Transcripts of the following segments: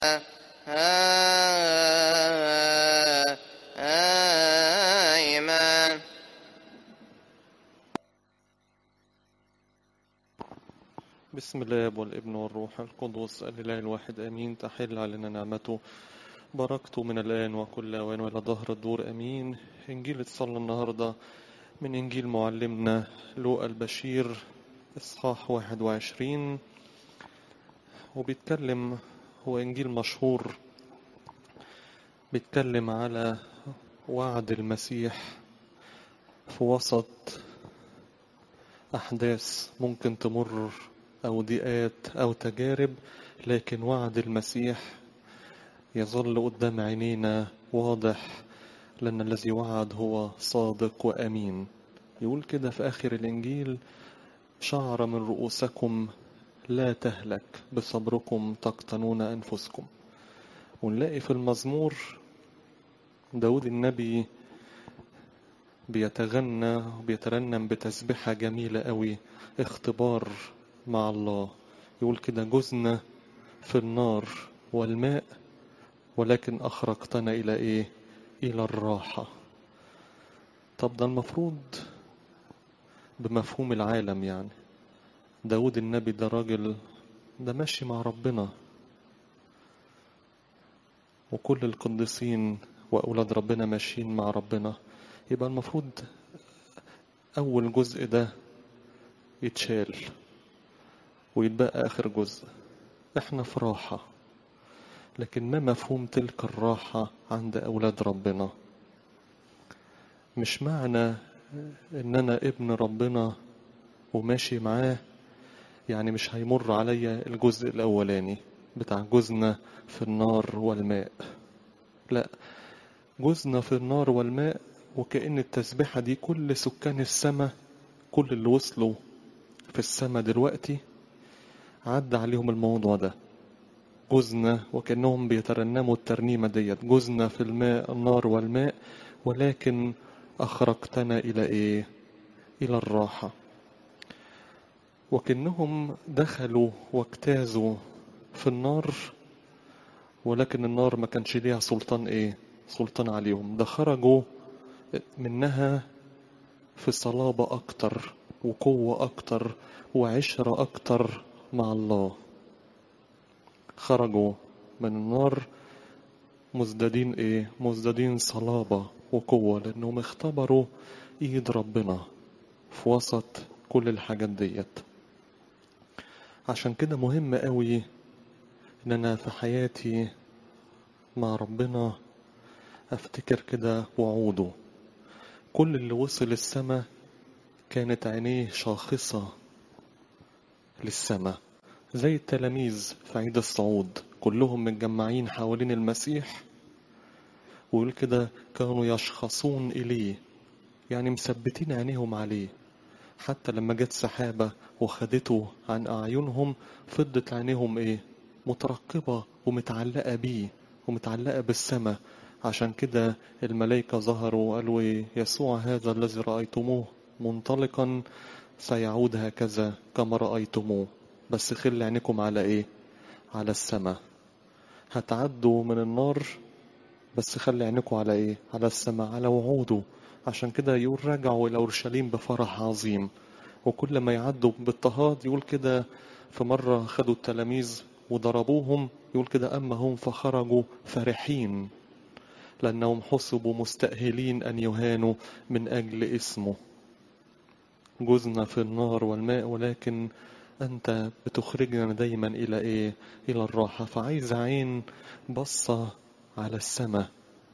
آمين بسم الله والابن والروح القدس الإله الواحد آمين تحل علينا نعمته بركته من الآن وكل أوان وإلى ظهر الدور آمين إنجيل اتصلى النهاردة من إنجيل معلمنا لوقا البشير إصحاح 21 وبيتكلم هو إنجيل مشهور بيتكلم على وعد المسيح في وسط أحداث ممكن تمر أو ضيقات أو تجارب لكن وعد المسيح يظل قدام عينينا واضح لأن الذي وعد هو صادق وأمين يقول كده في آخر الإنجيل شعر من رؤوسكم لا تهلك بصبركم تقتنون أنفسكم ونلاقي في المزمور داود النبي بيتغنى وبيترنم بتسبحة جميلة قوي اختبار مع الله يقول كده جزنا في النار والماء ولكن أخرجتنا إلى إيه إلى الراحة طب ده المفروض بمفهوم العالم يعني داود النبي ده راجل ده ماشي مع ربنا وكل القديسين وأولاد ربنا ماشيين مع ربنا يبقى المفروض أول جزء ده يتشال ويتبقى آخر جزء احنا في راحة لكن ما مفهوم تلك الراحة عند أولاد ربنا مش معنى ان انا ابن ربنا وماشي معاه يعني مش هيمر عليا الجزء الاولاني بتاع جزنا في النار والماء لا جزنا في النار والماء وكأن التسبيحة دي كل سكان السماء كل اللي وصلوا في السماء دلوقتي عدى عليهم الموضوع ده جزنا وكأنهم بيترنموا الترنيمة ديت جزنا في الماء النار والماء ولكن أخرجتنا إلى إيه؟ إلى الراحة وكأنهم دخلوا واجتازوا في النار ولكن النار ما كانش ليها سلطان إيه؟ سلطان عليهم ده خرجوا منها في صلابة أكتر وقوة أكتر وعشرة أكتر مع الله خرجوا من النار مزدادين ايه مزدادين صلابة وقوة لانهم اختبروا ايد ربنا في وسط كل الحاجات ديت عشان كده مهم قوي ان انا في حياتي مع ربنا افتكر كده وعوده كل اللي وصل السماء كانت عينيه شاخصة للسماء زي التلاميذ في عيد الصعود كلهم متجمعين حوالين المسيح ويقول كده كانوا يشخصون إليه يعني مثبتين عينيهم عليه حتى لما جت سحابة وخدته عن أعينهم فضت عينيهم إيه مترقبة ومتعلقة بيه ومتعلقة بالسماء عشان كده الملائكة ظهروا وقالوا إيه يسوع هذا الذي رأيتموه منطلقا سيعود هكذا كما رأيتموه بس خلي عينكم على ايه على السماء هتعدوا من النار بس خلي عينكم على ايه على السماء على وعوده عشان كده يقول راجعوا الى اورشليم بفرح عظيم وكل ما يعدوا باضطهاد يقول كده في مرة خدوا التلاميذ وضربوهم يقول كده أما هم فخرجوا فرحين لأنهم حسبوا مستأهلين أن يهانوا من أجل اسمه جزنا في النار والماء ولكن أنت بتخرجنا دايما إلى إيه؟ إلى الراحة فعايز عين بصة على السماء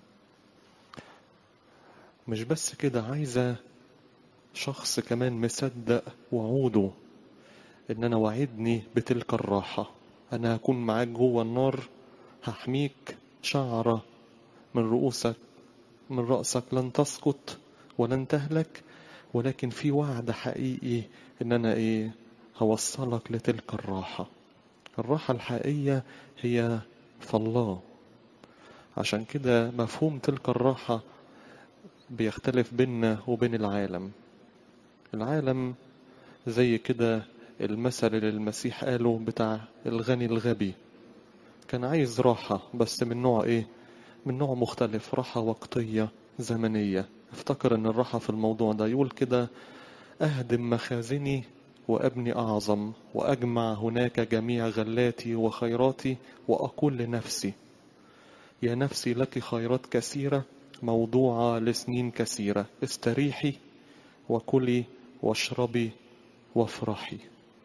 مش بس كده عايزة شخص كمان مصدق وعوده إن أنا وعدني بتلك الراحة أنا هكون معاك جوه النار هحميك شعرة من رؤوسك من رأسك لن تسقط ولن تهلك ولكن في وعد حقيقي إن أنا إيه هوصلك لتلك الراحة الراحة الحقيقية هي في الله عشان كده مفهوم تلك الراحة بيختلف بيننا وبين العالم العالم زي كده المثل اللي المسيح قاله بتاع الغني الغبي كان عايز راحة بس من نوع ايه من نوع مختلف راحة وقتية زمنية افتكر ان الراحة في الموضوع ده يقول كده اهدم مخازني وابني اعظم واجمع هناك جميع غلاتي وخيراتي واقول لنفسي يا نفسي لك خيرات كثيرة موضوعة لسنين كثيرة استريحي وكلي واشربي وافرحي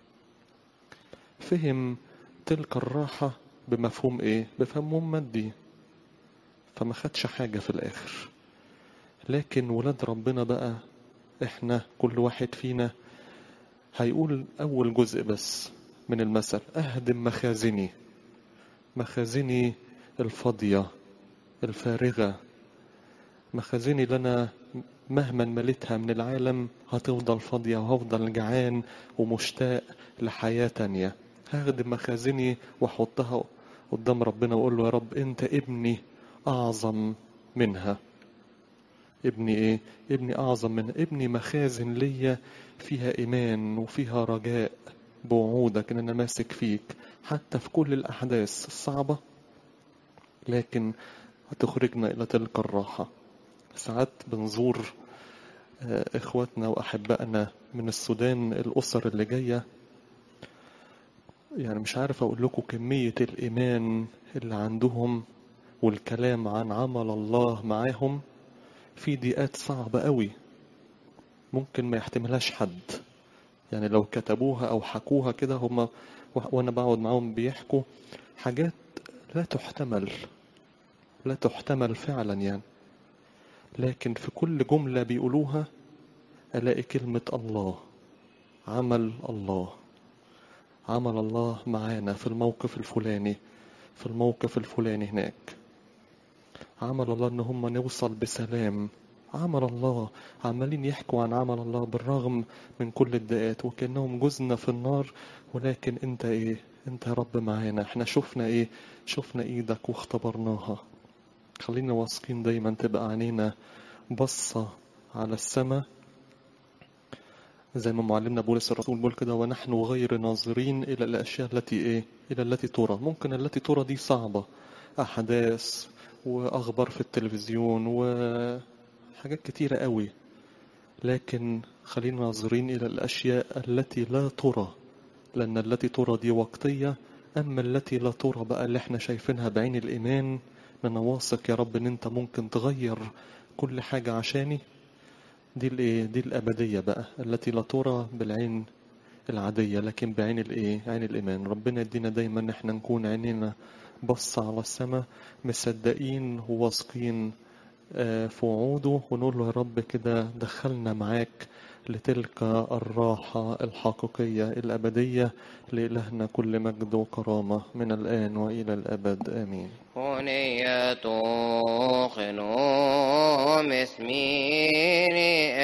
فهم تلك الراحة بمفهوم ايه بمفهوم مادي فما خدش حاجة في الاخر لكن ولاد ربنا بقى احنا كل واحد فينا هيقول اول جزء بس من المثل اهدم مخازني مخازني الفاضية الفارغة مخازني اللي انا مهما مليتها من العالم هتفضل فاضية وهفضل جعان ومشتاق لحياة تانية هخدم مخازني واحطها قدام ربنا واقول له يا رب انت ابني اعظم منها ابني ايه ابني اعظم من ابني مخازن ليا فيها ايمان وفيها رجاء بوعودك ان انا ماسك فيك حتى في كل الاحداث الصعبة لكن هتخرجنا الى تلك الراحة ساعات بنزور اخواتنا واحبائنا من السودان الاسر اللي جايه يعني مش عارف اقول لكم كمية الايمان اللي عندهم والكلام عن عمل الله معاهم في ضيقات صعبة قوي ممكن ما يحتملهاش حد يعني لو كتبوها او حكوها كده هما وانا بقعد معاهم بيحكوا حاجات لا تحتمل لا تحتمل فعلا يعني لكن في كل جملة بيقولوها ألاقي كلمة الله عمل الله عمل الله معانا في الموقف الفلاني في الموقف الفلاني هناك عمل الله ان هم نوصل بسلام عمل الله عمالين يحكوا عن عمل الله بالرغم من كل الدقات وكأنهم جزنا في النار ولكن انت ايه انت يا رب معانا احنا شفنا ايه شفنا ايدك واختبرناها خلينا واثقين دايما تبقى عينينا بصة على السماء زي ما معلمنا بولس الرسول بيقول كده ونحن غير ناظرين إلى الأشياء التي إيه إلى التي ترى ممكن التي ترى دي صعبة أحداث وأخبار في التلفزيون وحاجات كتيرة قوي لكن خلينا ناظرين إلى الأشياء التي لا ترى لأن التي ترى دي وقتية أما التي لا ترى بقى اللي احنا شايفينها بعين الإيمان أنا واثق يا رب إن أنت ممكن تغير كل حاجة عشاني دي الايه دي الابديه بقى التي لا ترى بالعين العاديه لكن بعين الايه عين الايمان ربنا يدينا دايما ان احنا نكون عينينا بص على السماء مصدقين وواثقين في وعوده ونقول له يا رب كده دخلنا معاك لتلك الراحة الحقيقية الأبدية لإلهنا كل مجد وكرامة من الآن وإلى الأبد آمين هنية خنوم اسميني